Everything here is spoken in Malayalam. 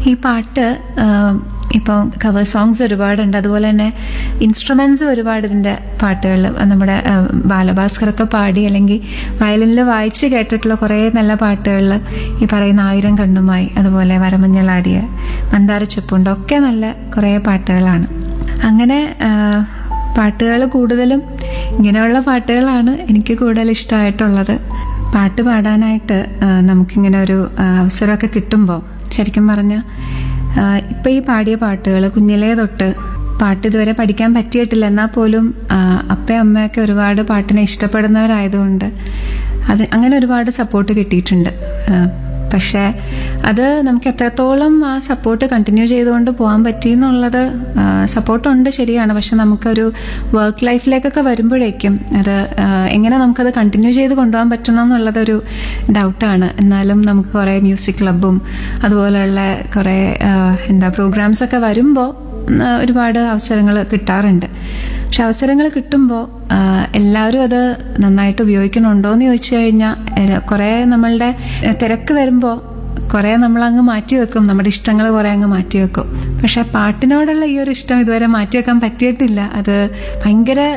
ഈ പാട്ട് ഇപ്പോൾ കവർ സോങ്സ് ഒരുപാടുണ്ട് അതുപോലെ തന്നെ ഇൻസ്ട്രുമെന്റ്സ് ഒരുപാട് ഇതിന്റെ പാട്ടുകൾ നമ്മുടെ ആ, ബാലഭാസ്കറൊക്കെ പാടി അല്ലെങ്കിൽ വയലിനിൽ വായിച്ച് കേട്ടിട്ടുള്ള കുറേ നല്ല പാട്ടുകളിൽ ഈ പറയുന്ന ആയിരം കണ്ണുമായി അതുപോലെ വരമഞ്ഞളാടിയ മന്ദാരച്ചെപ്പുണ്ട് ഒക്കെ നല്ല കുറേ പാട്ടുകളാണ് അങ്ങനെ പാട്ടുകൾ കൂടുതലും ഇങ്ങനെയുള്ള പാട്ടുകളാണ് എനിക്ക് കൂടുതൽ ഇഷ്ടമായിട്ടുള്ളത് പാട്ട് പാടാനായിട്ട് ആ, നമുക്കിങ്ങനെ ഒരു ആ, അവസരമൊക്കെ കിട്ടുമ്പോൾ ശരിക്കും പറഞ്ഞാൽ ഇപ്പം ഈ പാടിയ പാട്ടുകൾ കുഞ്ഞിലേ തൊട്ട് പാട്ട് ഇതുവരെ പഠിക്കാൻ പറ്റിയിട്ടില്ല എന്നാൽ പോലും ആ, അപ്പയും അമ്മയൊക്കെ ഒരുപാട് പാട്ടിനെ ഇഷ്ടപ്പെടുന്നവരായതുകൊണ്ട് അത് അങ്ങനെ ഒരുപാട് സപ്പോർട്ട് കിട്ടിയിട്ടുണ്ട് ആ, പക്ഷേ അത് നമുക്ക് എത്രത്തോളം ആ സപ്പോർട്ട് കണ്ടിന്യൂ ചെയ്തുകൊണ്ട് പോകാൻ പറ്റി എന്നുള്ളത് സപ്പോർട്ടുണ്ട് ശരിയാണ് പക്ഷെ നമുക്കൊരു വർക്ക് ലൈഫിലേക്കൊക്കെ വരുമ്പോഴേക്കും അത് ആ, എങ്ങനെ നമുക്കത് കണ്ടിന്യൂ ചെയ്ത് കൊണ്ടുപോകാൻ പറ്റുന്നു എന്നുള്ളതൊരു ഡൗട്ടാണ് എന്നാലും നമുക്ക് കുറേ മ്യൂസിക് ക്ലബും അതുപോലെയുള്ള കുറേ ആ, എന്താ പ്രോഗ്രാംസ് ഒക്കെ വരുമ്പോൾ ഒരുപാട് അവസരങ്ങൾ കിട്ടാറുണ്ട് പക്ഷെ അവസരങ്ങൾ കിട്ടുമ്പോൾ എല്ലാവരും അത് നന്നായിട്ട് ഉപയോഗിക്കണുണ്ടോ എന്ന് ചോദിച്ചു കഴിഞ്ഞാൽ കുറേ നമ്മളുടെ തിരക്ക് വരുമ്പോൾ കുറേ നമ്മളങ്ങ് മാറ്റി വെക്കും നമ്മുടെ ഇഷ്ടങ്ങൾ കുറേ അങ്ങ് മാറ്റി വെക്കും പക്ഷെ പാട്ടിനോടുള്ള ഈ ഒരു ഇഷ്ടം ഇതുവരെ മാറ്റി വെക്കാൻ പറ്റിയിട്ടില്ല അത് ഭയങ്കര